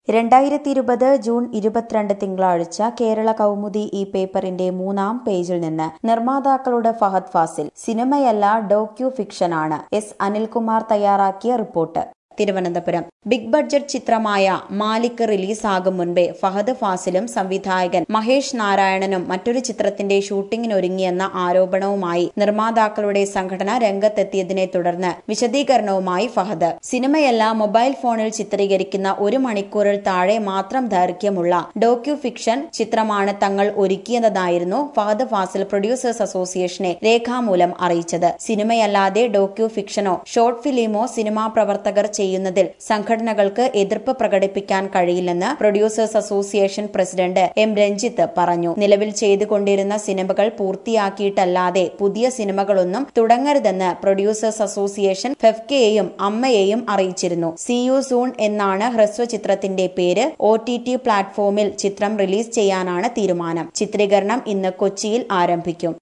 രണ്ടായിരത്തി ഇരുപത് ജൂൺ ഇരുപത്തിരണ്ട് തിങ്കളാഴ്ച കേരള കൗമുദി ഈ പേപ്പറിന്റെ മൂന്നാം പേജിൽ നിന്ന് നിർമ്മാതാക്കളുടെ ഫഹദ് ഫാസിൽ സിനിമയല്ല ഡോക്യു ഫിക്ഷനാണ് എസ് അനിൽകുമാർ തയ്യാറാക്കിയ റിപ്പോർട്ട് തിരുവനന്തപുരം ബിഗ് ബഡ്ജറ്റ് ചിത്രമായ മാലിക് റിലീസാകും മുൻപേ ഫഹദ് ഫാസിലും സംവിധായകൻ മഹേഷ് നാരായണനും മറ്റൊരു ചിത്രത്തിന്റെ ഷൂട്ടിങ്ങിനൊരുങ്ങിയെന്ന ആരോപണവുമായി നിർമ്മാതാക്കളുടെ സംഘടന രംഗത്തെത്തിയതിനെ തുടർന്ന് വിശദീകരണവുമായി ഫഹദ് സിനിമയല്ല മൊബൈൽ ഫോണിൽ ചിത്രീകരിക്കുന്ന ഒരു മണിക്കൂറിൽ താഴെ മാത്രം ദൈർഘ്യമുള്ള ഡോക്യു ഫിക്ഷൻ ചിത്രമാണ് തങ്ങൾ ഒരുക്കിയതായിരുന്നു ഫഹദ് ഫാസിൽ പ്രൊഡ്യൂസേഴ്സ് അസോസിയേഷനെ രേഖാമൂലം അറിയിച്ചത് സിനിമയല്ലാതെ ഡോക്യു ഫിക്ഷനോ ഷോർട്ട് ഫിലിമോ സിനിമാ പ്രവർത്തകർ ചെയ്യുന്നതിൽ സംഘടനകൾക്ക് എതിർപ്പ് പ്രകടിപ്പിക്കാൻ കഴിയില്ലെന്ന് producers association president M Ranjith പറഞ്ഞു നിലവിൽ ചെയ്തുകൊണ്ടിരുന്ന സിനിമകൾ പൂർത്തിയാക്കിയിട്ടല്ലാതെ പുതിയ സിനിമകളൊന്നും തുടങ്ങരുതെന്ന് പ്രൊഡ്യൂസേഴ്സ് അസോസിയേഷൻ ഫെഫ്കയെയും അമ്മയെയും അറിയിച്ചിരുന്നു സി യു സൂൺ എന്നാണ് ഹ്രസ്വ ചിത്രത്തിന്റെ പേര് ഒ ടി ടി പ്ലാറ്റ്ഫോമിൽ ചിത്രം റിലീസ് ചെയ്യാനാണ് തീരുമാനം ചിത്രീകരണം ഇന്ന് കൊച്ചിയിൽ ആരംഭിക്കും